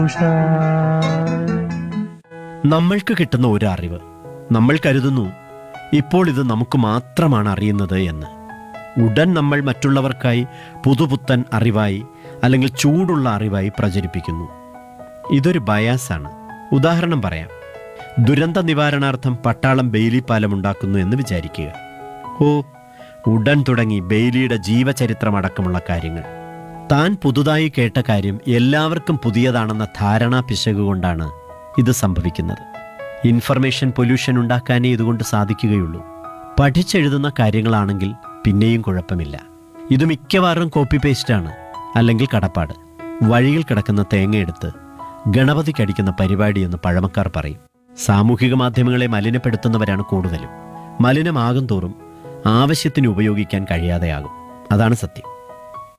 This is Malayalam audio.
നമ്മൾക്ക് കിട്ടുന്ന ഒരു അറിവ് നമ്മൾ കരുതുന്നു ഇപ്പോൾ ഇത് നമുക്ക് മാത്രമാണ് അറിയുന്നത് എന്ന് ഉടൻ നമ്മൾ മറ്റുള്ളവർക്കായി പുതുപുത്തൻ അറിവായി അല്ലെങ്കിൽ ചൂടുള്ള അറിവായി പ്രചരിപ്പിക്കുന്നു ഇതൊരു ബയാസാണ് ഉദാഹരണം പറയാം ദുരന്ത നിവാരണാർത്ഥം പട്ടാളം ബെയിലി പാലം ഉണ്ടാക്കുന്നു എന്ന് വിചാരിക്കുക ഓ ഉടൻ തുടങ്ങി ബെയിലിയുടെ ജീവചരിത്രമടക്കമുള്ള കാര്യങ്ങൾ താൻ പുതുതായി കേട്ട കാര്യം എല്ലാവർക്കും പുതിയതാണെന്ന ധാരണാ പിശക് കൊണ്ടാണ് ഇത് സംഭവിക്കുന്നത് ഇൻഫർമേഷൻ പൊല്യൂഷൻ ഉണ്ടാക്കാനേ ഇതുകൊണ്ട് സാധിക്കുകയുള്ളൂ പഠിച്ചെഴുതുന്ന കാര്യങ്ങളാണെങ്കിൽ പിന്നെയും കുഴപ്പമില്ല ഇത് മിക്കവാറും കോപ്പി പേസ്റ്റാണ് അല്ലെങ്കിൽ കടപ്പാട് വഴിയിൽ കിടക്കുന്ന തേങ്ങയെടുത്ത് ഗണപതിക്കടിക്കുന്ന പരിപാടി എന്ന് പഴമക്കാർ പറയും സാമൂഹിക മാധ്യമങ്ങളെ മലിനപ്പെടുത്തുന്നവരാണ് കൂടുതലും മലിനമാകും തോറും ആവശ്യത്തിന് ഉപയോഗിക്കാൻ കഴിയാതെയാകും അതാണ് സത്യം